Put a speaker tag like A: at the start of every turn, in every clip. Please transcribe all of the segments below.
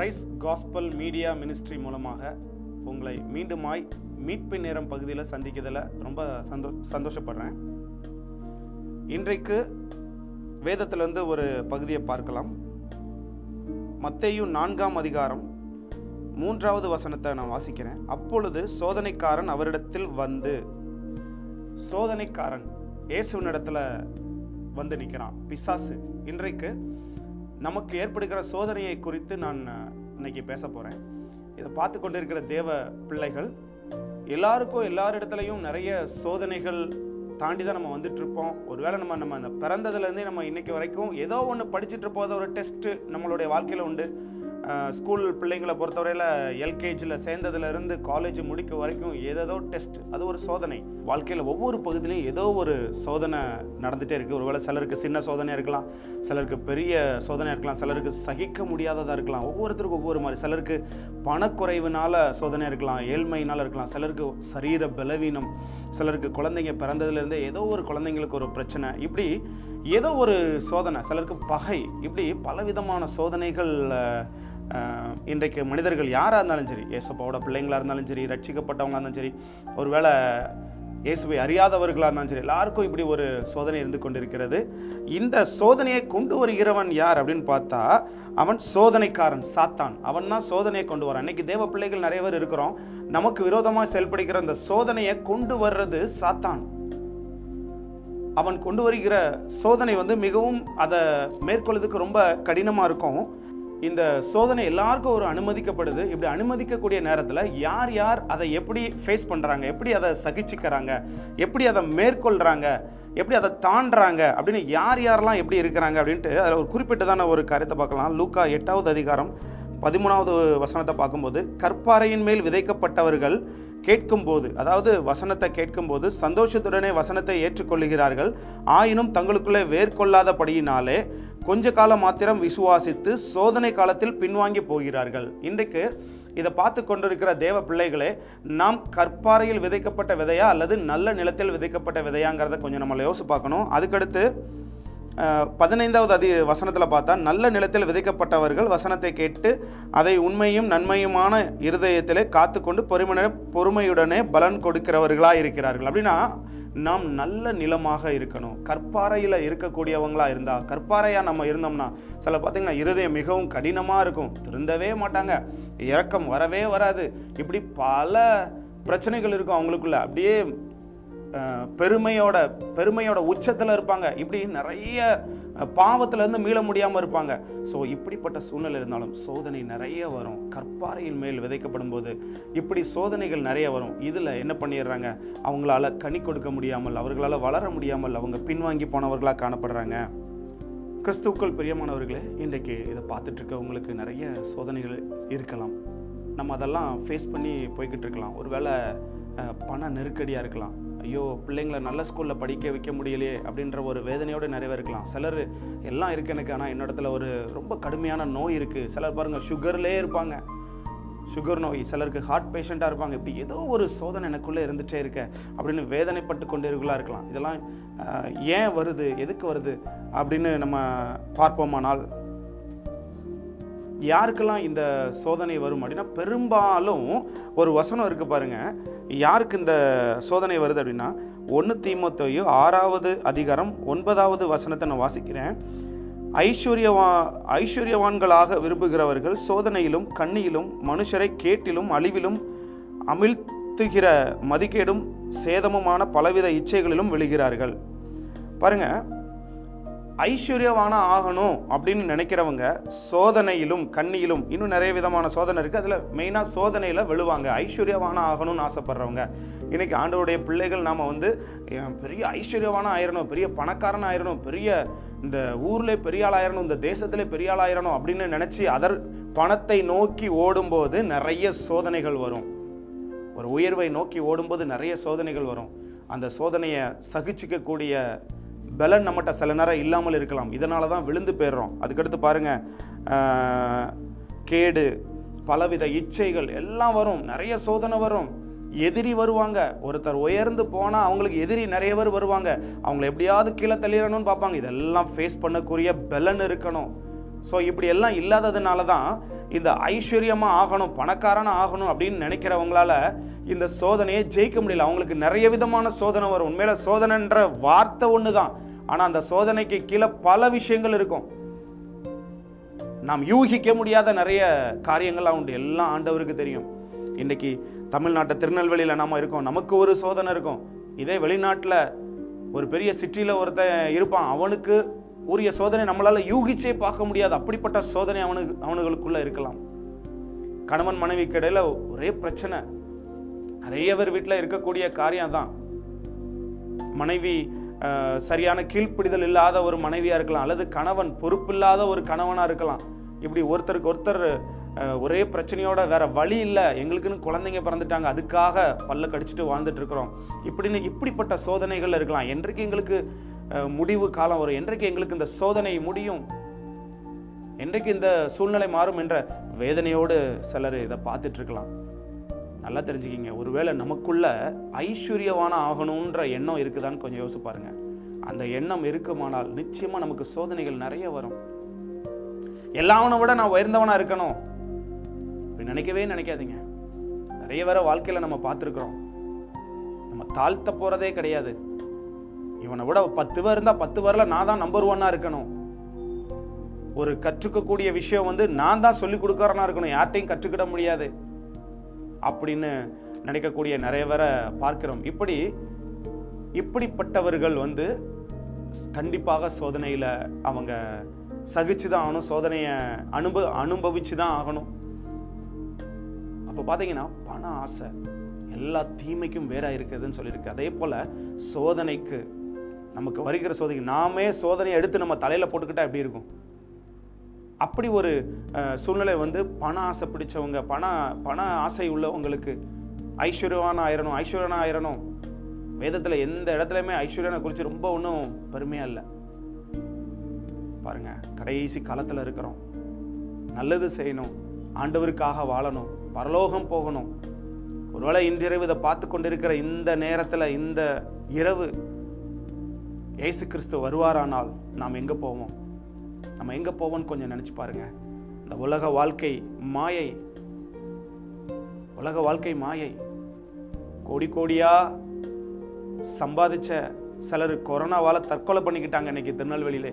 A: Christ gospel media ministry மூலமாக உங்களை மீண்டுமாய் மீட்பு நேரம் பகுதியில் சந்திக்கிறதுல ரொம்ப சந்தோ சந்தோஷப்படுறேன் இன்றைக்கு வேதத்திலிருந்து ஒரு பகுதியை பார்க்கலாம் மத்தேயு நான்காம் அதிகாரம் மூன்றாவது வசனத்தை நான் வாசிக்கிறேன் அப்பொழுது சோதனைக்காரன் அவரிடத்தில் வந்து சோதனைக்காரன் இயேசுவினிடத்துல வந்து நிற்கிறான் பிசாசு இன்றைக்கு நமக்கு ஏற்படுகிற சோதனையை குறித்து நான் அஹ், இன்னைக்கு பேச போகிறேன் இதை பார்த்து கொண்டிருக்கிற தேவ பிள்ளைகள் எல்லாருக்கும் எல்லாரிடத்துலையும் நிறைய சோதனைகள் தாண்டி தான் நம்ம வந்துட்டு இருப்போம் ஒருவேளை நம்ம நம்ம அந்த பிறந்ததுலேருந்தே நம்ம இன்னைக்கு வரைக்கும் ஏதோ ஒன்று படிச்சுட்டு இருப்போது ஒரு டெஸ்ட்டு நம்மளுடைய வாழ்க்கையில் உண்டு அஹ், ஸ்கூல் பிள்ளைங்களை பொறுத்தவரையில் எல்கேஜியில் சேர்ந்ததுலேருந்து காலேஜ் முடிக்க வரைக்கும் ஏதேதோ டெஸ்ட் அது ஒரு சோதனை வாழ்க்கையில் ஒவ்வொரு பகுதியிலையும் ஏதோ ஒரு சோதனை நடந்துகிட்டே இருக்குது ஒருவேளை சிலருக்கு சின்ன சோதனையாக இருக்கலாம் சிலருக்கு பெரிய சோதனையாக இருக்கலாம் சிலருக்கு சகிக்க முடியாததாக இருக்கலாம் ஒவ்வொருத்தருக்கும் ஒவ்வொரு மாதிரி சிலருக்கு பணக்குறைவுனால சோதனையாக இருக்கலாம் ஏழ்மையினால் இருக்கலாம் சிலருக்கு சரீர பலவீனம் சிலருக்கு குழந்தைங்க பிறந்ததுலேருந்தே ஏதோ ஒரு குழந்தைங்களுக்கு ஒரு பிரச்சனை இப்படி ஏதோ ஒரு சோதனை சிலருக்கு பகை இப்படி பலவிதமான சோதனைகள் அஹ், அஹ், இன்றைக்கு மனிதர்கள் யாராக இருந்தாலும் சரி ஏசப்பாவோட பிள்ளைங்களாக இருந்தாலும் சரி ரட்சிக்கப்பட்டவங்களா இருந்தாலும் சரி ஒருவேளை இயேசுவை அறியாதவர்களாக இருந்தாலும் சரி எல்லாருக்கும் இப்படி ஒரு சோதனை இருந்து கொண்டிருக்கிறது இந்த சோதனையை கொண்டு வருகிறவன் யார் அப்படின்னு பார்த்தா அவன் சோதனைக்காரன் சாத்தான் அவன் தான் சோதனையை கொண்டு வரான் இன்னைக்கு தேவ பிள்ளைகள் நிறைய பேர் இருக்கிறோம் நமக்கு விரோதமாக செயல்படுகிற அந்த சோதனையை கொண்டு வர்றது சாத்தான் அவன் கொண்டு வருகிற சோதனை வந்து மிகவும் அதை மேற்கொள்வதுக்கு ரொம்ப கடினமாக இருக்கும் இந்த சோதனை எல்லாருக்கும் ஒரு அனுமதிக்கப்படுது இப்படி அனுமதிக்கக்கூடிய நேரத்தில் யார் யார் அதை எப்படி ஃபேஸ் பண்ணுறாங்க எப்படி அதை சகிச்சுக்கிறாங்க எப்படி அதை மேற்கொள்கிறாங்க எப்படி அதை தாண்டுறாங்க அப்படின்னு யார் யாரெல்லாம் எப்படி இருக்கிறாங்க அப்படின்ட்டு அதில் ஒரு குறிப்பிட்டதான ஒரு காரியத்தை பார்க்கலாம் லூக்கா எட்டாவது அதிகாரம் பதிமூணாவது வசனத்தை பார்க்கும்போது கற்பாறையின் மேல் விதைக்கப்பட்டவர்கள் கேட்கும்போது அதாவது வசனத்தை கேட்கும்போது சந்தோஷத்துடனே வசனத்தை ஏற்றுக்கொள்ளுகிறார்கள் ஆயினும் தங்களுக்குள்ளே வேர்கொள்ளாதபடியினாலே கொஞ்ச காலம் மாத்திரம் விசுவாசித்து சோதனை காலத்தில் பின்வாங்கி போகிறார்கள் இன்றைக்கு இதை பார்த்து கொண்டிருக்கிற தேவ பிள்ளைகளே நாம் கற்பாறையில் விதைக்கப்பட்ட விதையா அல்லது நல்ல நிலத்தில் விதைக்கப்பட்ட விதையாங்கிறத கொஞ்சம் நம்மளை யோசிச்சு பார்க்கணும் அதுக்கடுத்து அஹ், பதினைந்தாவது அதி வசனத்தில் பார்த்தா நல்ல நிலத்தில் விதைக்கப்பட்டவர்கள் வசனத்தை கேட்டு அதை உண்மையும் நன்மையுமான இருதயத்திலே காத்துக்கொண்டு பொறுமையுடனே பொறுமையுடனே பலன் கொடுக்கிறவர்களாக இருக்கிறார்கள் அப்படின்னா நாம் நல்ல நிலமாக இருக்கணும் கற்பாறையில் இருக்கக்கூடியவங்களா இருந்தா கற்பாறையாக நம்ம இருந்தோம்னா சில பார்த்தீங்கன்னா இருதயம் மிகவும் கடினமாக இருக்கும் திருந்தவே மாட்டாங்க இறக்கம் வரவே வராது இப்படி பல பிரச்சனைகள் இருக்கும் அவங்களுக்குள்ள அப்படியே அஹ், பெருமையோட பெருமையோட உச்சத்தில் இருப்பாங்க இப்படி நிறைய அஹ், பாவத்திலேருந்து மீள முடியாமல் இருப்பாங்க ஸோ இப்படிப்பட்ட சூழ்நிலை இருந்தாலும் சோதனை நிறைய வரும் கற்பாறையின் மேல் விதைக்கப்படும் போது இப்படி சோதனைகள் நிறைய வரும் இதில் என்ன பண்ணிடுறாங்க அவங்களால கனி கொடுக்க முடியாமல் அவர்களால் வளர முடியாமல் அவங்க பின்வாங்கி போனவர்களாக காணப்படுறாங்க கிறிஸ்துவுக்குள் பிரியமானவர்களே இன்றைக்கு இதை பார்த்துட்டு இருக்க உங்களுக்கு நிறைய சோதனைகள் இருக்கலாம் நம்ம அதெல்லாம் ஃபேஸ் பண்ணி போய்கிட்டு இருக்கலாம் ஒருவேளை அஹ், பண நெருக்கடியாக இருக்கலாம் ஐயோ பிள்ளைங்களை நல்ல ஸ்கூலில் படிக்க வைக்க முடியலையே அப்படின்ற ஒரு வேதனையோடு நிறைய பேர் இருக்கலாம் சிலர் எல்லாம் இருக்கு எனக்கு ஆனால் என்னிடத்துல ஒரு ரொம்ப கடுமையான நோய் இருக்குது சிலர் பாருங்கள் சுகர்லேயே இருப்பாங்க சுகர் நோய் சிலருக்கு ஹார்ட் பேஷண்ட்டாக இருப்பாங்க இப்படி ஏதோ ஒரு சோதனை எனக்குள்ளே இருந்துகிட்டே இருக்க அப்படின்னு வேதனைப்பட்டு கொண்டிருக்கலா இருக்கலாம் இதெல்லாம் அஹ், ஏன் வருது எதுக்கு வருது அப்படின்னு நம்ம பார்ப்போமானால் யாருக்கெல்லாம் இந்த சோதனை வரும் அப்படின்னா பெரும்பாலும் ஒரு வசனம் இருக்கு பாருங்க யாருக்கு இந்த சோதனை வருது அப்படின்னா ஒன்று தீமோத்தேயு ஆறாவது அதிகாரம் ஒன்பதாவது வசனத்தை நான் வாசிக்கிறேன் ஐஸ்வர்யவா ஐஸ்வர்யவான்களாக விரும்புகிறவர்கள் சோதனையிலும் கண்ணியிலும் மனுஷரை கேட்டிலும் அழிவிலும் அமிழ்த்துகிற மதிக்கேடும் சேதமுமான பலவித இச்சைகளிலும் விழுகிறார்கள் பாருங்க ஐஸ்வர்யவான ஆகணும் அப்படின்னு நினைக்கிறவங்க சோதனையிலும் கண்ணியிலும் இன்னும் நிறைய விதமான சோதனை இருக்குது அதில் மெயினாக சோதனையில் விழுவாங்க ஐஸ்வர்யவான ஆகணும்னு ஆசைப்படுறவங்க இன்னைக்கு ஆண்டவருடைய பிள்ளைகள் நாம் வந்து "என் பெரிய ஐஸ்வர்யவான ஆயிரணும் பெரிய பணக்காரன் ஆயிரணும் பெரிய இந்த ஊர்ல பெரிய ஆள் ஆயிரணும் இந்த தேசத்திலே பெரிய ஆள் ஆயிரணும் அப்படின்னு நினச்சி அதர் பணத்தை நோக்கி ஓடும்போது நிறைய சோதனைகள் வரும் ஒரு உயர்வை நோக்கி ஓடும்போது நிறைய சோதனைகள் வரும் அந்த சோதனையை சகிச்சிக்கக்கூடிய பலன் நம்மகிட்ட சில நேரம் இல்லாமல் இருக்கலாம் இதனால தான் விழுந்து போயிடுறோம் அதுக்கடுத்து பாருங்க ஆஹ், கேடு பலவித இச்சைகள் எல்லாம் வரும் நிறைய சோதனை வரும் எதிரி வருவாங்க ஒருத்தர் உயர்ந்து போனால் அவங்களுக்கு எதிரி நிறைய பேர் வருவாங்க அவங்கள எப்படியாவது கீழே தள்ளிடணும்னு பார்ப்பாங்க இதெல்லாம் ஃபேஸ் பண்ணக்கூடிய பலன் இருக்கணும் ஸோ இப்படி எல்லாம் இல்லாததுனால தான் இந்த ஐஸ்வர்யமா ஆகணும் பணக்காரனா ஆகணும் அப்படின்னு நினைக்கிறவங்களால இந்த சோதனையை ஜெயிக்க முடியல அவங்களுக்கு நிறைய விதமான சோதனை வரும் உண்மையில சோதனைன்ற வார்த்தை ஒன்று தான் ஆனால் அந்த சோதனைக்கு கீழே பல விஷயங்கள் இருக்கும் நாம் யூகிக்க முடியாத நிறைய காரியங்கள்லாம் உண்டு எல்லாம் ஆண்டவருக்கு தெரியும் இன்னைக்கு தமிழ்நாட்டை திருநெல்வேலியில் நாம இருக்கோம் நமக்கு ஒரு சோதனை இருக்கும் இதே வெளிநாட்டில் ஒரு பெரிய சிட்டியில் ஒருத்தன் இருப்பான் அவனுக்கு உரிய சோதனை நம்மளால யூகிச்சே பார்க்க முடியாது அப்படிப்பட்ட சோதனை அவனுக்கு அவனுங்களுக்குள்ள இருக்கலாம் கணவன் மனைவிக்கு இடையில ஒரே பிரச்சனை நிறைய பேர் வீட்டில் இருக்கக்கூடிய காரியம் தான் மனைவி அஹ், சரியான கீழ்ப்பிடிதல் இல்லாத ஒரு மனைவியா இருக்கலாம் அல்லது கணவன் பொறுப்பில்லாத ஒரு கணவனா இருக்கலாம் இப்படி ஒருத்தருக்கு ஒருத்தர் அஹ், ஒரே பிரச்சனையோட வேற வழி இல்லை எங்களுக்குன்னு குழந்தைங்க பிறந்துட்டாங்க அதுக்காக பல்ல கடிச்சிட்டு வாழ்ந்துட்டு இருக்கிறோம் இப்படின்னு இப்படிப்பட்ட சோதனைகள் இருக்கலாம் என்றைக்கு எங்களுக்கு அஹ், முடிவு காலம் வரும் என்றைக்கு எங்களுக்கு இந்த சோதனை முடியும் என்றைக்கு இந்த சூழ்நிலை மாறும் என்ற வேதனையோடு சிலர் இதை பார்த்துட்டு இருக்கலாம் நல்லா தெரிஞ்சுக்கிங்க ஒருவேளை நமக்குள்ள ஐஸ்வர்யவான ஆகணுன்ற எண்ணம் இருக்குதான்னு கொஞ்சம் யோசிச்சு பாருங்க அந்த எண்ணம் இருக்குமானால் நிச்சயமா நமக்கு சோதனைகள் நிறைய வரும் எல்லாவனை விட நான் உயர்ந்தவனா இருக்கணும் இப்படி நினைக்கவே நினைக்காதீங்க நிறைய பேரை வாழ்க்கையில நம்ம பார்த்துருக்குறோம் நம்ம தாழ்த்த போறதே கிடையாது இவனை விட பத்து பேர் இருந்தா பத்து பேர்ல நான் தான் நம்பர் ஒன்னா இருக்கணும் ஒரு கற்றுக்கக்கூடிய விஷயம் வந்து நான் தான் சொல்லி கொடுக்கறனா இருக்கணும் யார்ட்டையும் கற்றுக்கிட முடியாது அப்படின்னு நினைக்கக்கூடிய நிறைய பேரை பார்க்கிறோம் இப்படி இப்படிப்பட்டவர்கள் வந்து கண்டிப்பாக சோதனையில் அவங்க சகிச்சு தான் ஆகணும் சோதனையை அனுப அனுபவிச்சு தான் ஆகணும் அப்போ பார்த்தீங்கன்னா பண ஆசை எல்லா தீமைக்கும் வேற இருக்குதுன்னு சொல்லியிருக்கு அதே போல் சோதனைக்கு நமக்கு வருகிற சோதனை நாமே சோதனையை எடுத்து நம்ம தலையில் போட்டுக்கிட்டா எப்படி இருக்கும் அப்படி ஒரு அஹ், சூழ்நிலை வந்து பண ஆசை பிடிச்சவங்க பண பண ஆசை உள்ளவங்களுக்கு ஐஸ்வர்யவான ஆயிரணும் ஐஸ்வர்யனா ஆயிரணும் வேதத்தில் எந்த இடத்துலையுமே ஐஸ்வர்யனை குறித்து ரொம்ப ஒன்றும் பெருமையாக இல்லை பாருங்க கடைசி காலத்தில் இருக்கிறோம் நல்லது செய்யணும் ஆண்டவருக்காக வாழணும் பரலோகம் போகணும் ஒருவேளை இன்றிரவு இதை பார்த்து கொண்டிருக்கிற இந்த நேரத்தில் இந்த இரவு இயேசு கிறிஸ்து வருவாரானால் நாம் எங்கே போவோம் நம்ம எங்கே போவோம்னு கொஞ்சம் நினச்சி பாருங்க இந்த உலக வாழ்க்கை மாயை உலக வாழ்க்கை மாயை கோடி கோடியா சம்பாதிச்ச சிலர் கொரோனாவால தற்கொலை பண்ணிக்கிட்டாங்க இன்னைக்கு திருநெல்வேலியிலே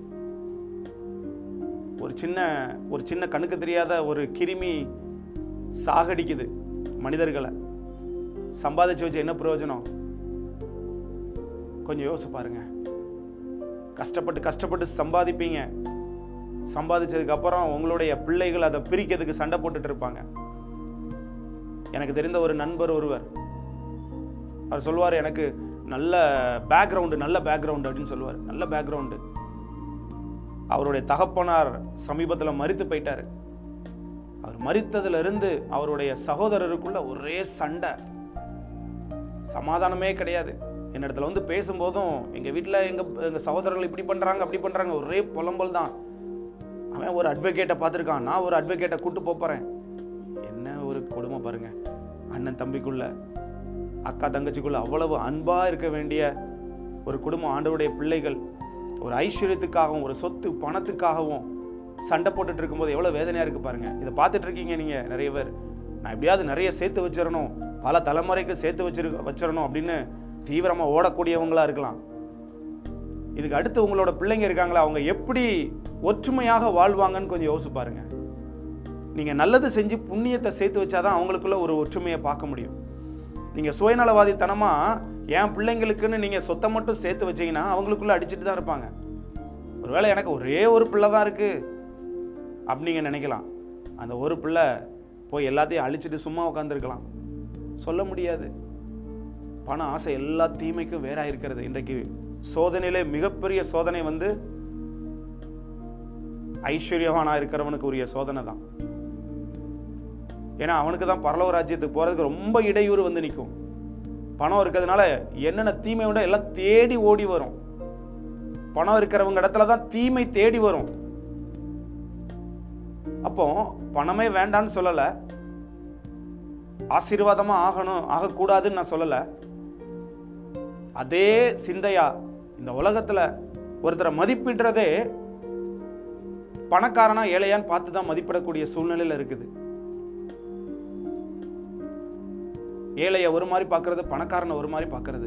A: ஒரு சின்ன ஒரு சின்ன கண்ணுக்கு தெரியாத ஒரு கிருமி சாகடிக்குது மனிதர்களை சம்பாதிச்சு வச்சு என்ன பிரயோஜனம் கொஞ்சம் யோசிச்சு பாருங்க கஷ்டப்பட்டு கஷ்டப்பட்டு சம்பாதிப்பீங்க சம்பாதிச்சதுக்கு அப்புறம் உங்களுடைய பிள்ளைகள் அதை பிரிக்கிறதுக்கு சண்டை போட்டுட்டு இருப்பாங்க எனக்கு தெரிந்த ஒரு நண்பர் ஒருவர் அவர் சொல்லுவார் எனக்கு நல்ல பேக்ரவுண்டு நல்ல பேக்ரவுண்டு அப்படின்னு சொல்லுவார் நல்ல பேக்ரவுண்டு அவருடைய தகப்பனார் சமீபத்தில் மரித்து போயிட்டாரு அவர் மரித்ததுல இருந்து அவருடைய சகோதரருக்குள்ள ஒரே சண்டை சமாதானமே கிடையாது என்னிடத்துல வந்து பேசும்போதும் எங்க வீட்டில் எங்க எங்க சகோதரர்கள் இப்படி பண்றாங்க அப்படி பண்றாங்க ஒரே புலம்பல் தான் அவன் ஒரு அட்வொகேட்டை பார்த்துருக்கான் நான் ஒரு அட்வொகேட்டை கூட்டு போப் போறேன் என்ன ஒரு கொடுமை பாருங்க அண்ணன் தம்பிக்குள்ள அக்கா தங்கச்சிக்குள்ள அவ்வளவு அன்பா இருக்க வேண்டிய ஒரு குடும்பம் ஆண்டவருடைய பிள்ளைகள் ஒரு ஐஸ்வர்யத்துக்காகவும் ஒரு சொத்து பணத்துக்காகவும் சண்டை போட்டுட்டு இருக்கும்போது எவ்வளோ வேதனையாக இருக்கு பாருங்க இதை பார்த்துட்டு இருக்கீங்க நீங்கள் நிறைய பேர் நான் எப்படியாவது நிறைய சேர்த்து வச்சிடணும் பல தலைமுறைக்கு சேர்த்து வச்சிரு வச்சிடணும் அப்படின்னு தீவிரமாக ஓடக்கூடியவங்களா இருக்கலாம் இதுக்கு அடுத்து உங்களோட பிள்ளைங்க இருக்காங்களா அவங்க எப்படி ஒற்றுமையாக வாழ்வாங்கன்னு கொஞ்சம் யோசிச்சு பாருங்க நீங்கள் நல்லது செஞ்சு புண்ணியத்தை சேர்த்து வச்சாதான் அவங்களுக்குள்ள ஒரு ஒற்றுமையை பார்க்க முடியும் நீங்கள் சுயநலவாதித்தனமாக என் பிள்ளைங்களுக்குன்னு நீங்கள் சொத்தை மட்டும் சேர்த்து வச்சீங்கன்னா அவங்களுக்குள்ள அடிச்சுட்டு தான் இருப்பாங்க ஒருவேளை எனக்கு ஒரே ஒரு பிள்ளை தான் இருக்குது அப்படி நீங்கள் நினைக்கலாம் அந்த ஒரு பிள்ளை போய் எல்லாத்தையும் அழிச்சிட்டு சும்மா உட்காந்துருக்கலாம் சொல்ல முடியாது பண ஆசை எல்லா தீமைக்கும் வேறா இருக்கிறது இன்றைக்கு சோதனையிலே மிகப்பெரிய சோதனை வந்து ஐஸ்வர்யவானா இருக்கிறவனுக்கு உரிய சோதனை தான் ஏன்னா அவனுக்கு தான் பரலவ ராஜ்யத்துக்கு போறதுக்கு ரொம்ப இடையூறு வந்து நிற்கும் பணம் இருக்கிறதுனால என்னென்ன தீமை விட எல்லாம் தேடி ஓடி வரும் பணம் இருக்கிறவங்க இடத்துல தான் தீமை தேடி வரும் அப்போ பணமே வேண்டான்னு சொல்லலை ஆசீர்வாதமா ஆகணும் ஆகக்கூடாதுன்னு நான் சொல்லலை அதே சிந்தையா இந்த உலகத்துல ஒருத்தரை மதிப்பிடுறதே பணக்காரனா ஏழையான்னு பார்த்து தான் மதிப்பிடக்கூடிய சூழ்நிலையில் இருக்குது ஏழையை ஒரு மாதிரி பார்க்கறது பணக்காரனை ஒரு மாதிரி பார்க்கறது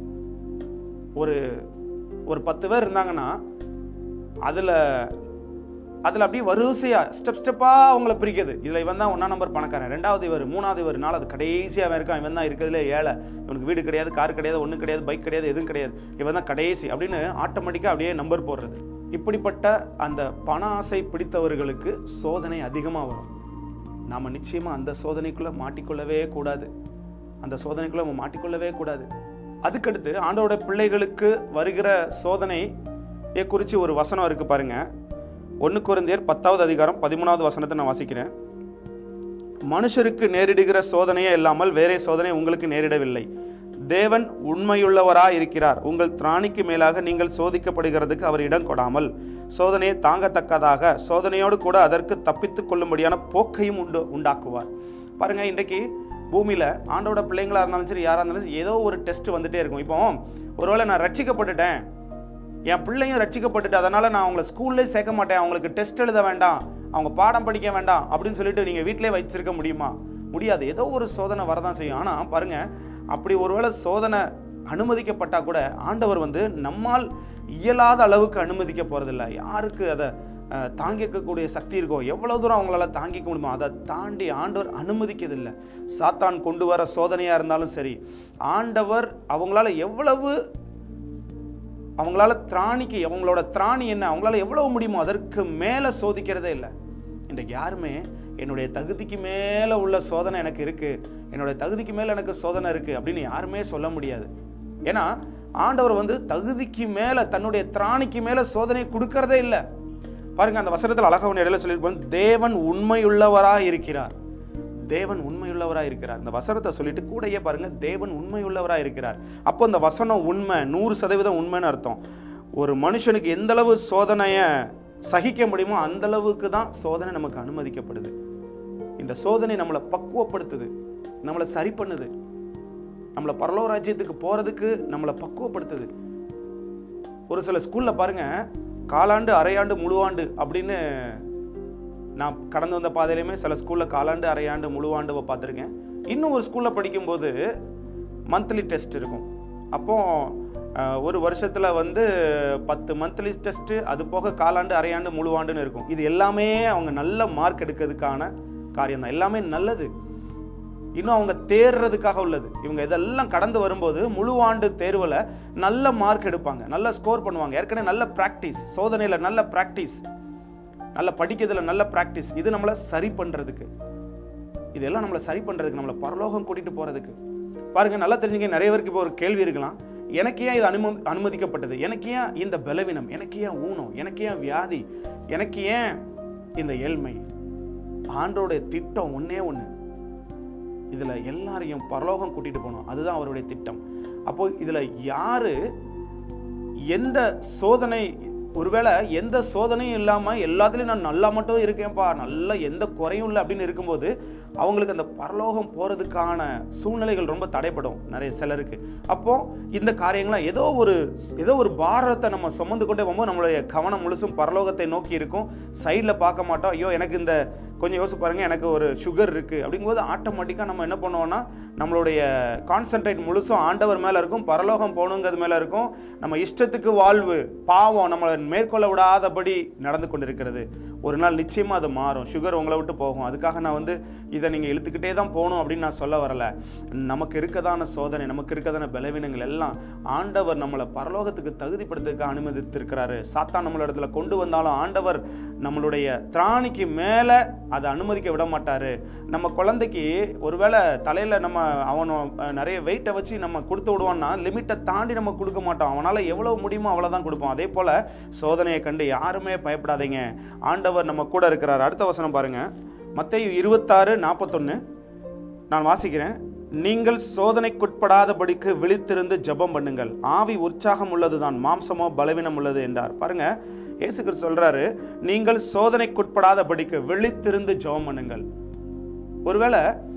A: ஒரு ஒரு பத்து பேர் இருந்தாங்கன்னா அதில் அதில் அப்படியே வரிசையாக ஸ்டெப் ஸ்டெப்பாக அவங்கள பிரிக்குது இதில் இவன் தான் ஒன்றா நம்பர் பணக்காரன் ரெண்டாவது இவர் மூணாவது இவர் நாலாவது கடைசியாக அவன் இருக்கான் இவன் தான் இருக்கிறதுல ஏழை இவனுக்கு வீடு கிடையாது கார் கிடையாது ஒன்றும் கிடையாது பைக் கிடையாது எதுவும் கிடையாது இவன் தான் கடைசி அப்படின்னு ஆட்டோமேட்டிக்காக அப்படியே நம்பர் போடுறது இப்படிப்பட்ட அந்த பண ஆசை பிடித்தவர்களுக்கு சோதனை அதிகமாக வரும் நாம் நிச்சயமாக அந்த சோதனைக்குள்ளே மாட்டிக்கொள்ளவே கூடாது அந்த சோதனைக்குள்ளே நம்ம மாட்டிக்கொள்ளவே கூடாது அதுக்கடுத்து ஆண்டோட பிள்ளைகளுக்கு வருகிற சோதனையை குறித்து ஒரு வசனம் இருக்குது பாருங்க ஒன்று குருந்தியர் பத்தாவது அதிகாரம் பதிமூணாவது வசனத்தை நான் வாசிக்கிறேன் மனுஷருக்கு நேரிடுகிற சோதனையே இல்லாமல் வேறே சோதனை உங்களுக்கு நேரிடவில்லை தேவன் உண்மையுள்ளவராய் இருக்கிறார் உங்கள் திராணிக்கு மேலாக நீங்கள் சோதிக்கப்படுகிறதுக்கு அவர் இடம் கொடாமல் சோதனையை தாங்கத்தக்கதாக சோதனையோடு கூட அதற்கு தப்பித்துக் கொள்ளும்படியான போக்கையும் உண்டு உண்டாக்குவார் பாருங்க இன்றைக்கு பூமியில் ஆண்டோட பிள்ளைங்களா இருந்தாலும் சரி யாராக இருந்தாலும் சரி ஏதோ ஒரு டெஸ்ட் வந்துட்டே இருக்கும் இப்போ ஒருவேளை நான் ரட்சிக்கப்பட்டுட்டேன் என் பிள்ளையும் ரட்சிக்கப்பட்டுட்டு அதனால நான் அவங்கள ஸ்கூல்லே சேர்க்க மாட்டேன் அவங்களுக்கு டெஸ்ட் எழுத வேண்டாம் அவங்க பாடம் படிக்க வேண்டாம் அப்படின்னு சொல்லிட்டு நீங்கள் வீட்டிலே வச்சிருக்க முடியுமா முடியாது ஏதோ ஒரு சோதனை வரதான் செய்யும் ஆனால் பாருங்க அப்படி ஒருவேளை சோதனை அனுமதிக்கப்பட்டா கூட ஆண்டவர் வந்து நம்மால் இயலாத அளவுக்கு அனுமதிக்க போறதில்ல யாருக்கு அதை அஹ், தாங்கிக்கக்கூடிய சக்தி இருக்கோ எவ்வளவு தூரம் அவங்களால தாங்கிக்க முடியுமோ அதை தாண்டி ஆண்டவர் அனுமதிக்கிறதில்ல சாத்தான் கொண்டு வர சோதனையா இருந்தாலும் சரி ஆண்டவர் அவங்களால எவ்வளவு அவங்களால திராணிக்கு அவங்களோட திராணி என்ன அவங்களால எவ்வளவு முடியுமோ அதற்கு மேலே சோதிக்கிறதே இல்லை இன்றைக்கு யாருமே என்னுடைய தகுதிக்கு மேலே உள்ள சோதனை எனக்கு இருக்கு என்னுடைய தகுதிக்கு மேலே எனக்கு சோதனை இருக்கு அப்படின்னு யாருமே சொல்ல முடியாது ஏன்னா ஆண்டவர் வந்து தகுதிக்கு மேலே தன்னுடைய திராணிக்கு மேலே சோதனை கொடுக்கறதே இல்லை பாருங்க அந்த வசனத்தில் அழகா ஒன்று இடையில சொல்லியிருப்போம் தேவன் உண்மையுள்ளவராக இருக்கிறார் தேவன் உண்மையுள்ளவராக இருக்கிறார் இந்த வசனத்தை சொல்லிட்டு கூடயே பாருங்க தேவன் உண்மையுள்ளவராக இருக்கிறார் அப்போ இந்த வசனம் உண்மை நூறு சதவீதம் உண்மைன்னு அர்த்தம் ஒரு மனுஷனுக்கு எந்த அளவு சோதனையை சகிக்க முடியுமோ அந்த அளவுக்கு தான் சோதனை நமக்கு அனுமதிக்கப்படுது இந்த சோதனை நம்மளை பக்குவப்படுத்துது நம்மளை சரி பண்ணுது நம்மளை பரலோ ராஜ்யத்துக்கு போறதுக்கு நம்மளை பக்குவப்படுத்துது ஒரு சில ஸ்கூல்ல பாருங்க காலாண்டு அரையாண்டு முழுவாண்டு அப்படின்னு நான் கடந்து வந்த பாதையிலுமே சில ஸ்கூலில் காலாண்டு அரையாண்டு முழுவாண்டு பார்த்துருக்கேன் இன்னும் ஒரு ஸ்கூலில் படிக்கும்போது மந்த்லி டெஸ்ட் இருக்கும் அப்போ அஹ், ஒரு வருஷத்தில் வந்து பத்து மந்த்லி டெஸ்ட்டு அது போக காலாண்டு அரையாண்டு முழுவாண்டுன்னு இருக்கும் இது எல்லாமே அவங்க நல்ல மார்க் எடுக்கிறதுக்கான காரியம் தான் எல்லாமே நல்லது இன்னும் அவங்க தேர்றதுக்காக உள்ளது இவங்க இதெல்லாம் கடந்து வரும்போது முழுவாண்டு தேர்வில் நல்ல மார்க் எடுப்பாங்க நல்ல ஸ்கோர் பண்ணுவாங்க ஏற்கனவே நல்ல ப்ராக்டிஸ் சோதனையில் நல்ல ப்ராக்டிஸ் நல்ல படிக்கிறதுல நல்ல ப்ராக்டிஸ் இது நம்மளை சரி பண்ணுறதுக்கு இதெல்லாம் நம்மளை சரி பண்ணுறதுக்கு நம்மளை பரலோகம் கூட்டிகிட்டு போகிறதுக்கு பாருங்க நல்லா தெரிஞ்சுங்க நிறைய பேருக்கு இப்போ ஒரு கேள்வி இருக்கலாம் எனக்கு ஏன் இது அனும அனுமதிக்கப்பட்டது எனக்கு ஏன் இந்த பலவீனம் எனக்கு ஏன் ஊனம் எனக்கு ஏன் வியாதி எனக்கு ஏன் இந்த ஏழ்மை ஆண்டோடைய திட்டம் ஒண்ணே ஒன்று இதில் எல்லாரையும் பரலோகம் கூட்டிட்டு போகணும் அதுதான் அவருடைய திட்டம் அப்போ இதில் யாரு எந்த சோதனை ஒருவேளை எந்த சோதனையும் இல்லாமல் எல்லாத்துலேயும் நான் நல்லா மட்டும் இருக்கேன்ப்பா நல்ல எந்த குறையும் இல்லை அப்படின்னு இருக்கும்போது அவங்களுக்கு அந்த பரலோகம் போகிறதுக்கான சூழ்நிலைகள் ரொம்ப தடைப்படும் நிறைய சிலருக்கு அப்போ இந்த காரியங்களாம் ஏதோ ஒரு ஏதோ ஒரு பாரத்தை நம்ம சுமந்து கொண்டே போகும்போது நம்மளுடைய கவனம் முழுசும் பரலோகத்தை நோக்கி இருக்கும் சைடில் பார்க்க மாட்டோம் ஐயோ எனக்கு இந்த கொஞ்சம் யோசிச்சு பாருங்க எனக்கு ஒரு சுகர் இருக்குது அப்படிங்கும்போது ஆட்டோமேட்டிக்காக நம்ம என்ன பண்ணுவோம்னா நம்மளுடைய கான்சென்ட்ரேட் முழுசும் ஆண்டவர் மேலே இருக்கும் பரலோகம் போகணுங்கிறது மேலே இருக்கும் நம்ம இஷ்டத்துக்கு வாழ்வு பாவம் நம்மளை மேற்கொள்ள விடாதபடி நடந்து கொண்டிருக்கிறது ஒரு நாள் நிச்சயமாக அது மாறும் சுகர் உங்களை விட்டு போகும் அதுக்காக நான் வந்து இதை நீங்கள் இழுத்துக்கிட்டே தான் போகணும் அப்படின்னு நான் சொல்ல வரல நமக்கு இருக்கதான சோதனை நமக்கு இருக்கதான பலவீனங்கள் எல்லாம் ஆண்டவர் நம்மளை பரலோகத்துக்கு தகுதிப்படுத்துறதுக்கு அனுமதித்திருக்கிறாரு சாத்தான் நம்மள இடத்துல கொண்டு வந்தாலும் ஆண்டவர் நம்மளுடைய திராணிக்கு மேலே அதை அனுமதிக்க விட மாட்டாரு நம்ம குழந்தைக்கு ஒருவேளை தலையில் நம்ம அவனை அஹ், நிறைய வெயிட்டை வச்சு நம்ம கொடுத்து விடுவான்னா லிமிட்டை தாண்டி நம்ம கொடுக்க மாட்டோம் அவனால் எவ்வளோ முடியுமோ அவ்வளோதான் கொடுப்போம் அதே போல் சோதனையை கண்டு யாருமே பயப்படாதீங்க ஆண்டவர் நம்ம கூட இருக்கிறார் அடுத்த வசனம் பாருங்க மத்தேயு இருபத்தாறு நாற்பத்தொன்று நான் வாசிக்கிறேன் நீங்கள் சோதனைக்குட்படாதபடிக்கு விழித்திருந்து ஜெபம் பண்ணுங்கள் ஆவி உற்சாகம் உள்ளதுதான் மாம்சமோ பலவீனம் உள்ளது என்றார் பாருங்க இயேசு கிறிஸ்து சொல்றாரு நீங்கள் சோதனைக்குட்படாதபடிக்கு விழித்திருந்து ஜெபம் பண்ணுங்கள் ஒருவேளை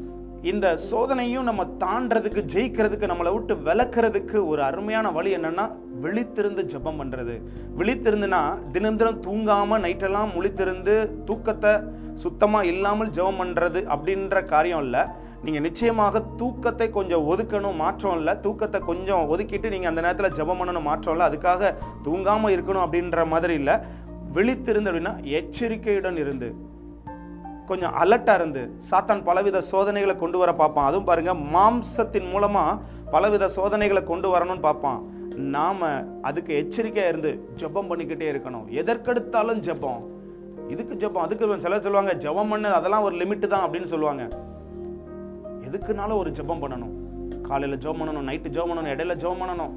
A: இந்த சோதனையும் நம்ம தாண்டறதுக்கு ஜெயிக்கிறதுக்கு நம்மளை விட்டு விளக்குறதுக்கு ஒரு அருமையான வழி என்னன்னா விழித்திருந்து ஜெபம் பண்றது விழித்திருந்துனா தினம் தினம் தூங்காம நைட்டெல்லாம் முழித்திருந்து தூக்கத்தை சுத்தமா இல்லாமல் ஜெபம் பண்றது அப்படின்ற காரியம் இல்லை நீங்க நிச்சயமாக தூக்கத்தை கொஞ்சம் ஒதுக்கணும் மாற்றம் இல்லை தூக்கத்தை கொஞ்சம் ஒதுக்கிட்டு நீங்க அந்த நேரத்தில் ஜெபம் பண்ணணும் மாற்றம் இல்லை அதுக்காக தூங்காம இருக்கணும் அப்படின்ற மாதிரி இல்லை விழித்திருந்து அப்படின்னா எச்சரிக்கையுடன் இருந்து கொஞ்சம் அலர்ட்டாக இருந்து சாத்தான் பலவித சோதனைகளை கொண்டு வர பார்ப்பான் அதுவும் பாருங்க மாம்சத்தின் மூலமா பலவித சோதனைகளை கொண்டு வரணும்னு பார்ப்பான் நாம அதுக்கு எச்சரிக்கையா இருந்து ஜெபம் பண்ணிக்கிட்டே இருக்கணும் எதற்கெடுத்தாலும் ஜெபம் இதுக்கு ஜெபம் அதுக்கு சிலர் சொல்லுவாங்க ஜெபம் பண்ணு அதெல்லாம் ஒரு லிமிட் தான் அப்படின்னு சொல்லுவாங்க எதுக்குனாலும் ஒரு ஜெபம் பண்ணணும் காலையில் ஜெபம் பண்ணணும் நைட்டு ஜெபம் பண்ணணும் இடையில ஜெபம் பண்ணணும்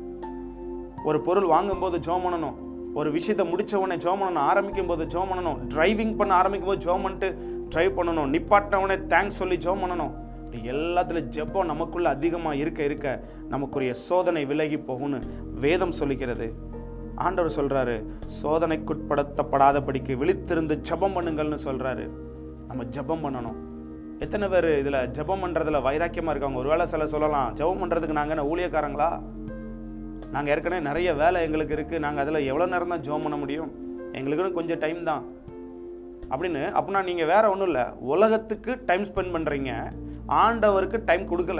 A: ஒரு பொருள் வாங்கும்போது ஜெபம் பண்ணணும் ஒரு விஷயத்தை முடிச்ச உடனே ஜெபம் பண்ணணும் ஆரம்பிக்கும் போது ஜெபம் பண்ணணும் டிரைவிங் பண்ண ஆரம்பிக்கும் போது ஜெபம் பண்ணிட்டு டிரைவ் பண்ணணும் நிப்பாட்டின உடனே தேங்க்ஸ் சொல்லி ஜெபம் பண்ணணும் இப்படி எல்லாத்துலயும் ஜெபம் நமக்குள்ள அதிகமா இருக்க இருக்க நமக்குரிய சோதனை விலகி போகும்னு வேதம் சொல்லிக்கிறது ஆண்டவர் சொல்றாரு சோதனைக்குட்படுத்தப்படாதபடிக்கு விழித்திருந்து ஜெபம் பண்ணுங்கள்னு சொல்றாரு நம்ம ஜெபம் பண்ணணும் எத்தனை பேர் இதுல ஜெபம் பண்றதுல வைராக்கியமா இருக்காங்க ஒருவேளை சில சொல்லலாம் ஜெபம் பண்றதுக்கு நாங்க என்ன ஊழியக்காரங்களா நாங்கள் ஏற்கனவே நிறைய வேலை எங்களுக்கு இருக்குது நாங்கள் அதில் எவ்வளோ நேரம் தான் ஜோம் பண்ண முடியும் எங்களுக்குன்னு கொஞ்சம் டைம் தான் அப்படின்னு அப்படின்னா நீங்கள் வேற ஒன்றும் இல்லை உலகத்துக்கு டைம் ஸ்பெண்ட் பண்ணுறீங்க ஆண்டவருக்கு டைம் கொடுக்கல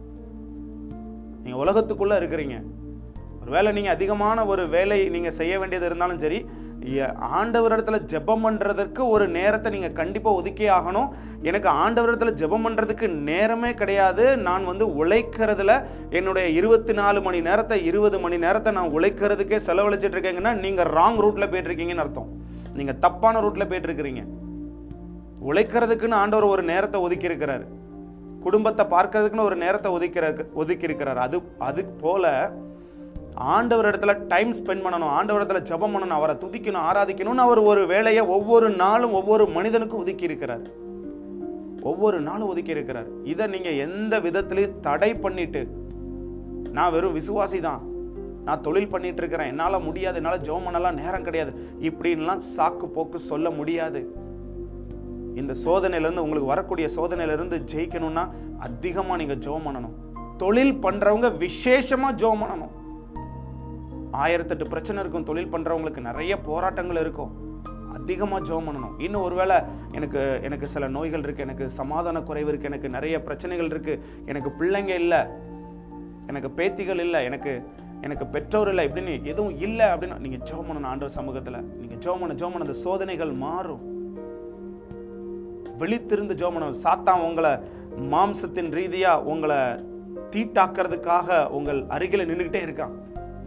A: நீங்கள் உலகத்துக்குள்ளே இருக்கிறீங்க ஒருவேளை நீங்கள் அதிகமான ஒரு வேலை நீங்கள் செய்ய வேண்டியது இருந்தாலும் சரி எ- ஆண்டவரிடத்துல ஜெபம் பண்ணுறதுக்கு ஒரு நேரத்தை நீங்கள் கண்டிப்பாக ஒதுக்கியே ஆகணும் எனக்கு ஆண்டவரிடத்துல ஜெபம் பண்ணுறதுக்கு நேரமே கிடையாது நான் வந்து உழைக்கிறதுல என்னுடைய இருபத்தி நாலு மணி நேரத்தை இருபது மணி நேரத்தை நான் உழைக்கிறதுக்கே செலவழிச்சிட்டு இருக்கீங்கன்னா நீங்கள் ராங் ரூட்டில் போயிட்டு இருக்கீங்கன்னு அர்த்தம் நீங்கள் தப்பான ரூட்டில் போயிட்டு இருக்கிறீங்க உழைக்கிறதுக்குன்னு ஆண்டவர் ஒரு நேரத்தை ஒதுக்கி இருக்கிறாரு குடும்பத்தை பார்க்கறதுக்குன்னு ஒரு நேரத்தை ஒதுக்கிற ஒதுக்கி இருக்கிறார் அது அது போல ஆண்டவர் இடத்துல டைம் ஸ்பெண்ட் பண்ணணும் ஆண்டவர் இடத்துல ஜெபம் பண்ணணும் அவரை துதிக்கணும் ஆராதிக்கணும்னு அவர் ஒரு வேலையை ஒவ்வொரு நாளும் ஒவ்வொரு மனிதனுக்கும் ஒதுக்கி இருக்கிறார் ஒவ்வொரு நாளும் ஒதுக்கி இருக்கிறார் இதை நீங்க எந்த விதத்திலையும் தடை பண்ணிட்டு நான் வெறும் விசுவாசி தான் நான் தொழில் பண்ணிட்டு இருக்கிறேன் என்னால முடியாது என்னால ஜெபம் பண்ணலாம் நேரம் கிடையாது இப்படின்லாம் சாக்கு போக்கு சொல்ல முடியாது இந்த சோதனையிலேருந்து உங்களுக்கு வரக்கூடிய சோதனையிலேருந்து ஜெயிக்கணும்னா அதிகமாக நீங்கள் ஜெபம் பண்ணணும் தொழில் பண்ணுறவங்க விசேஷமாக ஜெபம் பண்ணணும் ஆயிரத்தெட்டு பிரச்சனை இருக்கும் தொழில் பண்ணுறவங்களுக்கு நிறைய போராட்டங்கள் இருக்கும் அதிகமாக ஜெபம் பண்ணணும் இன்னும் ஒருவேளை எனக்கு எனக்கு சில நோய்கள் இருக்குது எனக்கு சமாதான குறைவு இருக்குது எனக்கு நிறைய பிரச்சனைகள் இருக்குது எனக்கு பிள்ளைங்க இல்லை எனக்கு பேத்திகள் இல்லை எனக்கு எனக்கு பெற்றோர் இல்லை இப்படின்னு எதுவும் இல்லை அப்படின்னு நீங்கள் ஜெபம் பண்ணணும் ஆண்டவர் சமூகத்தில் நீங்கள் ஜெபம் பண்ண ஜெபம் பண்ண அந்த சோதனைகள் மாறும் விழித்திருந்து ஜெபம் பண்ணணும் சாத்தான் உங்களை மாம்சத்தின் ரீதியா உங்களை தீட்டாக்குறதுக்காக உங்கள் அருகில நின்றுக்கிட்டே இருக்கான்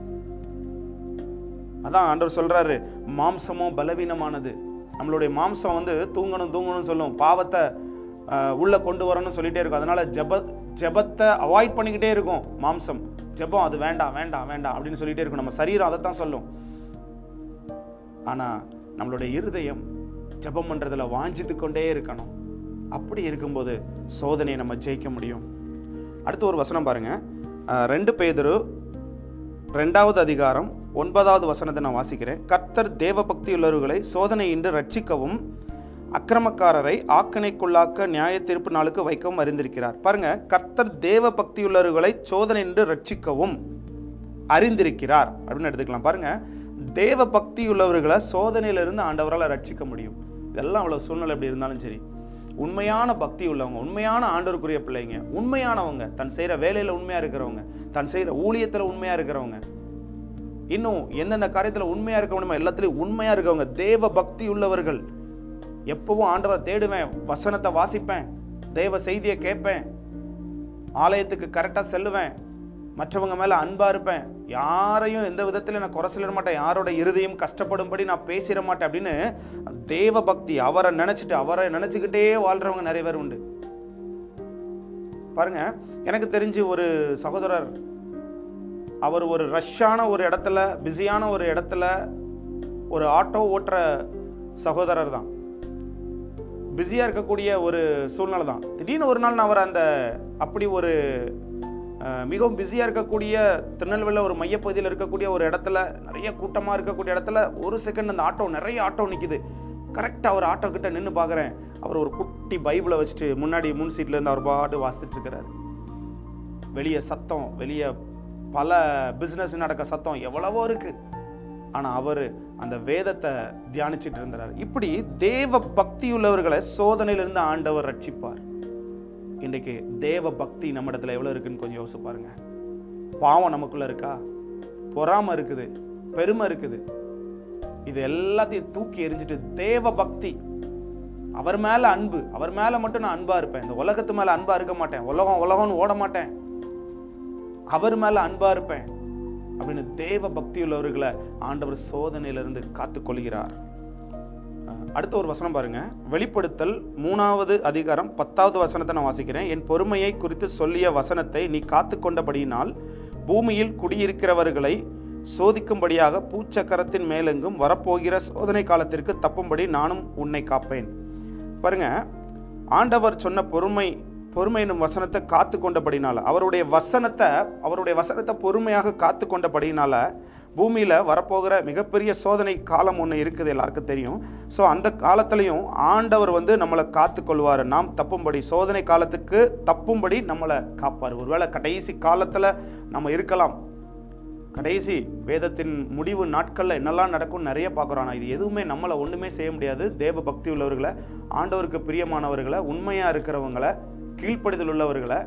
A: அதான் ஆண்டவர் சொல்றாரு மாம்சமோ பலவீனமானது நம்மளுடைய மாம்சம் வந்து தூங்கணும் தூங்கணும்னு சொல்லும் பாவத்தை ஆஹ், உள்ள கொண்டு வரணும்னு சொல்லிட்டே இருக்கும் அதனால ஜெப ஜெபத்தை அவாய்ட் பண்ணிக்கிட்டே இருக்கும் மாம்சம் ஜெபம் அது வேண்டாம் வேண்டாம் வேண்டாம் அப்படின்னு சொல்லிட்டே இருக்கும் நம்ம சரீரம் அதை தான் சொல்லும் ஆனா நம்மளுடைய இருதயம் ஜெபம் பண்றதுல வாஞ்சித்து கொண்டே இருக்கணும் அப்படி இருக்கும்போது சோதனையை நம்ம ஜெயிக்க முடியும் அடுத்து ஒரு வசனம் பாருங்க அஹ், ரெண்டு பேதுரு ரெண்டாவது அதிகாரம் ஒன்பதாவது வசனத்தை நான் வாசிக்கிறேன் கர்த்தர் தேவ பக்தியுள்ளவர்களை சோதனையின்றி ரட்சிக்கவும் அக்கிரமக்காரரை ஆக்கணைக்குள்ளாக்க நியாய தீர்ப்பு நாளுக்கு வைக்கவும் அறிந்திருக்கிறார் பாருங்க கர்த்தர் தேவ பக்தியுள்ளவர்களை சோதனையின்றி ரட்சிக்கவும் அறிந்திருக்கிறார் அப்படின்னு எடுத்துக்கலாம் பாருங்க தேவ பக்தி உள்ளவர்களை சோதனையிலிருந்து ஆண்டவரால் ரட்சிக்க முடியும் இதெல்லாம் அவ்வளோ சூழ்நிலை எப்படி இருந்தாலும் சரி உண்மையான பக்தி உள்ளவங்க உண்மையான ஆண்டவருக்குரிய பிள்ளைங்க உண்மையானவங்க தன் செய்கிற வேலையில் உண்மையாக இருக்கிறவங்க தன் செய்கிற ஊழியத்தில் உண்மையாக இருக்கிறவங்க இன்னும் எந்தெந்த காரியத்தில் உண்மையாக இருக்க முடியுமோ எல்லாத்துலேயும் உண்மையாக இருக்கவங்க தேவ பக்தி உள்ளவர்கள் எப்பவும் ஆண்டவரை தேடுவேன் வசனத்தை வாசிப்பேன் தேவ செய்தியை கேட்பேன் ஆலயத்துக்கு கரெக்டாக செல்லுவேன் மற்றவங்க மேலே அன்பாக இருப்பேன் யாரையும் எந்த விதத்திலும் நான் குறை சொல்லிட மாட்டேன் யாரோட இருதயம் கஷ்டப்படும்படி நான் பேசிட மாட்டேன் அப்படின்னு தேவ பக்தி அவரை நினச்சிட்டு அவரை நினச்சிக்கிட்டே வாழ்கிறவங்க நிறைய பேர் உண்டு பாருங்க எனக்கு தெரிஞ்சு ஒரு சகோதரர் அவர் ஒரு ரஷ்ஷான ஒரு இடத்துல பிஸியான ஒரு இடத்துல ஒரு ஆட்டோ ஓட்டுற சகோதரர் தான் பிஸியாக இருக்கக்கூடிய ஒரு சூழ்நிலை தான் திடீர்னு ஒரு நாள் நான் அவர் அந்த அப்படி ஒரு அஹ், மிகவும் பிஸியாக இருக்கக்கூடிய திருநெல்வேலியில் ஒரு மையப்பகுதியில் இருக்கக்கூடிய ஒரு இடத்துல நிறைய கூட்டமாக இருக்கக்கூடிய இடத்துல ஒரு செகண்ட் அந்த ஆட்டோ நிறைய ஆட்டோ நிற்கிது கரெக்டாக அவர் ஆட்டோ கிட்ட நின்று பார்க்குறேன் அவர் ஒரு குட்டி பைபிளை வச்சுட்டு முன்னாடி முன் சீட்ல இருந்து அவர் பாட்டு வாசித்துட்டு இருக்கிறாரு வெளியே சத்தம் வெளியே பல பிஸ்னஸ் நடக்க சத்தம் எவ்வளவோ இருக்கு ஆனால் அவர் அந்த வேதத்தை தியானிச்சிட்டு இருந்தார் இப்படி தேவ பக்தி உள்ளவர்களை சோதனையிலிருந்து ஆண்டவர் ரட்சிப்பார் இன்றைக்கு தேவ பக்தி நம்ம இடத்துல எவ்வளோ இருக்குன்னு கொஞ்சம் யோசிச்சு பாருங்க பாவம் நமக்குள்ள இருக்கா பொறாமை இருக்குது பெருமை இருக்குது இது எல்லாத்தையும் தூக்கி எறிஞ்சிட்டு தேவ பக்தி அவர் மேல அன்பு அவர் மேல மட்டும் நான் அன்பா இருப்பேன் இந்த உலகத்து மேல அன்பா இருக்க மாட்டேன் உலகம் உலகம்னு ஓட மாட்டேன் அவர் மேல அன்பா இருப்பேன் அப்படின்னு தேவ பக்தி உள்ளவர்களை ஆண்டவர் சோதனையிலிருந்து காத்து கொள்கிறார் அஹ் அடுத்த ஒரு வசனம் பாருங்க வெளிப்படுத்தல் மூணாவது அதிகாரம் பத்தாவது வசனத்தை நான் வாசிக்கிறேன் என் பொறுமையை குறித்து சொல்லிய வசனத்தை நீ காத்து கொண்டபடியினால் பூமியில் குடியிருக்கிறவர்களை சோதிக்கும்படியாக பூச்சக்கரத்தின் மேலெங்கும் வரப்போகிற சோதனை காலத்திற்கு தப்பும்படி நானும் உன்னை காப்பேன் பாருங்க ஆண்டவர் சொன்ன பொறுமை பொறுமை என்னும் வசனத்தை காத்து கொண்டபடினால அவருடைய வசனத்தை அவருடைய வசனத்தை பொறுமையாக காத்து கொண்டபடினால பூமியில் வரப்போகிற மிகப்பெரிய சோதனை காலம் ஒன்று இருக்குது எல்லாருக்கும் தெரியும் ஸோ அந்த காலத்துலையும் ஆண்டவர் வந்து நம்மளை காத்து கொள்வார் நாம் தப்பும்படி சோதனை காலத்துக்கு தப்பும்படி நம்மளை காப்பார் ஒருவேளை கடைசி காலத்தில் நம்ம இருக்கலாம் கடைசி வேதத்தின் முடிவு நாட்களில் என்னெல்லாம் நடக்கும் நிறைய பார்க்குறோம் ஆனால் இது எதுவுமே நம்மளை ஒன்றுமே செய்ய முடியாது தேவ பக்தி உள்ளவர்களை ஆண்டவருக்கு பிரியமானவர்களை உண்மையாக இருக்கிறவங்களை கீழ்ப்படிதல் உள்ளவர்களை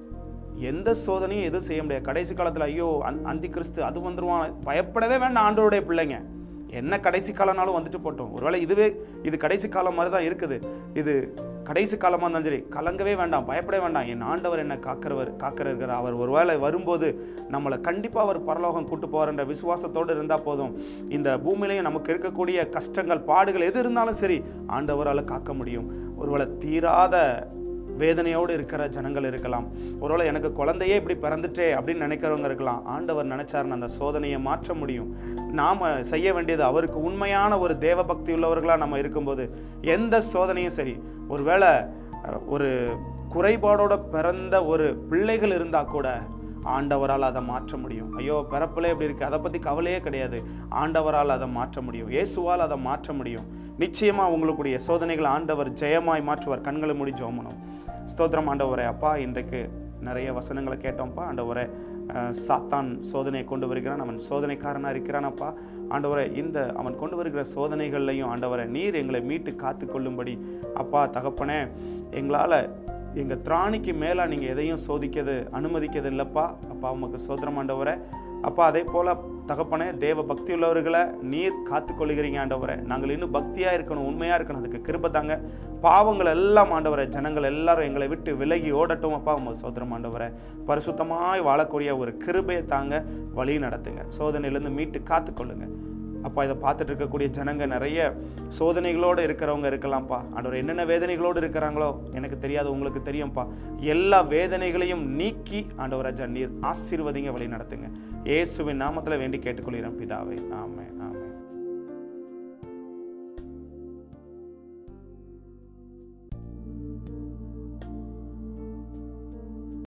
A: எந்த சோதனையும் எதுவும் செய்ய முடியாது கடைசி காலத்தில் ஐயோ அந் அந்தி கிறிஸ்து அது வந்துருவான் பயப்படவே வேண்டாம் ஆண்டவருடைய பிள்ளைங்க என்ன கடைசி காலம்னாலும் வந்துட்டு போட்டோம் ஒருவேளை இதுவே இது கடைசி காலம் மாதிரி தான் இருக்குது இது கடைசி காலமாக இருந்தாலும் சரி கலங்கவே வேண்டாம் பயப்படவே வேண்டாம் என் ஆண்டவர் என்ன காக்கிறவர் காக்கிறவர் அவர் ஒருவேளை வரும்போது நம்மளை கண்டிப்பாக அவர் பரலோகம் கூட்டு போகிறன்ற விசுவாசத்தோடு இருந்தால் போதும் இந்த பூமியிலையும் நமக்கு இருக்கக்கூடிய கஷ்டங்கள் பாடுகள் எது இருந்தாலும் சரி ஆண்டவரால் காக்க முடியும் ஒருவேளை தீராத வேதனையோடு இருக்கிற ஜனங்கள் இருக்கலாம் ஒருவேளை எனக்கு குழந்தையே இப்படி பிறந்துட்டே அப்படின்னு நினைக்கிறவங்க இருக்கலாம் ஆண்டவர் நினைச்சாருன்னு அந்த சோதனையை மாற்ற முடியும் நாம் செய்ய வேண்டியது அவருக்கு உண்மையான ஒரு தேவ பக்தி உள்ளவர்களாக நம்ம இருக்கும்போது எந்த சோதனையும் சரி ஒருவேளை அஹ், ஒரு குறைபாடோட பிறந்த ஒரு பிள்ளைகள் இருந்தால் கூட ஆண்டவரால் அதை மாற்ற முடியும் ஐயோ பிறப்பில் எப்படி இருக்குது அதை பற்றி கவலையே கிடையாது ஆண்டவரால் அதை மாற்ற முடியும் இயேசுவால் அதை மாற்ற முடியும் நிச்சயமாக உங்களுடைய சோதனைகளை ஆண்டவர் ஜெயமாய் மாற்றுவார் கண்களை மூடி ஜோமனும் ஸ்தோத்திரம் ஆண்டவரே அப்பா இன்றைக்கு நிறைய வசனங்களை கேட்டோம்ப்பா ஆண்டவரே அஹ், சாத்தான் சோதனையை கொண்டு வருகிறான் அவன் சோதனைக்காரனாக இருக்கிறானப்பா ஆண்டவரே இந்த அவன் கொண்டு வருகிற சோதனைகள்லையும் ஆண்டவரை நீர் எங்களை மீட்டு காத்து கொள்ளும்படி அப்பா தகப்பனே எங்களால் எங்கள் திராணிக்கு மேலே நீங்கள் எதையும் சோதிக்கிறது அனுமதிக்கிறது இல்லைப்பா அப்பா உமக்கு சோதரம் ஆண்டவரே அப்பா அதே போல் தகப்பனே தேவ பக்தி உள்ளவர்களை நீர் காத்து கொள்ளுகிறீங்க ஆண்டவரே நாங்கள் இன்னும் பக்தியாக இருக்கணும் உண்மையாக இருக்கணும் அதுக்கு கிருப தாங்க பாவங்கள் எல்லாம் ஆண்டவரே ஜனங்கள் எல்லாரும் எங்களை விட்டு விலகி ஓடட்டும் அப்பா உமக்கு சோதரம் ஆண்டவரே பரிசுத்தமாய் வாழக்கூடிய ஒரு கிருபையை தாங்க வழி நடத்துங்க சோதனையிலேருந்து மீட்டு காத்துக்கொள்ளுங்க அப்பா இதை பார்த்துட்டு இருக்கக்கூடிய ஜனங்க நிறைய சோதனைகளோடு இருக்கிறவங்க இருக்கலாம்ப்பா ஆண்டவர் என்னென்ன வேதனைகளோடு இருக்கிறாங்களோ எனக்கு தெரியாது உங்களுக்கு தெரியும்ப்பா எல்லா வேதனைகளையும் நீக்கி ஆண்டவர் ராஜா நீர் ஆசீர்வதிங்க வழி நடத்துங்க இயேசுவின் நாமத்தில் வேண்டி கேட்டுக்கொள்கிறேன் பிதாவே ஆமென் ஆமென்